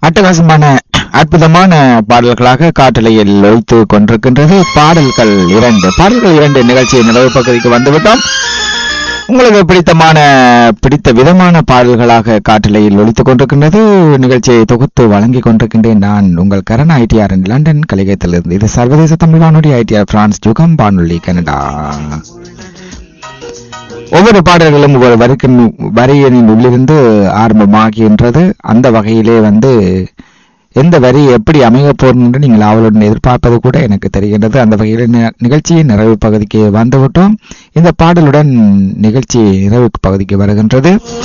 அட்டகாசமான அற்புதமான பாடல்களாக காட்டலையில் ஒழித்து கொண்டிருக்கின்றது பாடல்கள் இரண்டு பாடல்கள் இரண்டு நிகழ்ச்சியின் நிறைவு பகுதிக்கு வந்துவிட்டோம் உங்களுக்கு பிடித்தமான பிடித்த விதமான பாடல்களாக காட்டலையில் ஒழித்துக் கொண்டிருக்கின்றது நிகழ்ச்சியை தொகுத்து வழங்கிக் கொண்டிருக்கின்றேன் நான் உங்கள் கரண் ஐடிஆர் லண்டன் கலிகத்திலிருந்து இது சர்வதேச தமிழ் வானொலி ஐடிஆர் பிரான்ஸ் ஜுகம் வானொலி கனடா ஒவ்வொரு பாடல்களும் ஒவ்வொரு வரிக்கின் வரியினின் உள்ளிருந்து ஆரம்பமாகின்றது அந்த வகையிலே வந்து எந்த வரி எப்படி அமைய போகும் என்று நீங்கள் அவளுடன் எதிர்பார்ப்பது கூட எனக்கு தெரிகின்றது அந்த வகையில் நி- நிகழ்ச்சியின் நிறைவு பகுதிக்கு வந்துவிட்டோம் இந்த பாடலுடன் நிகழ்ச்சி நிறைவு பகுதிக்கு வருகின்றது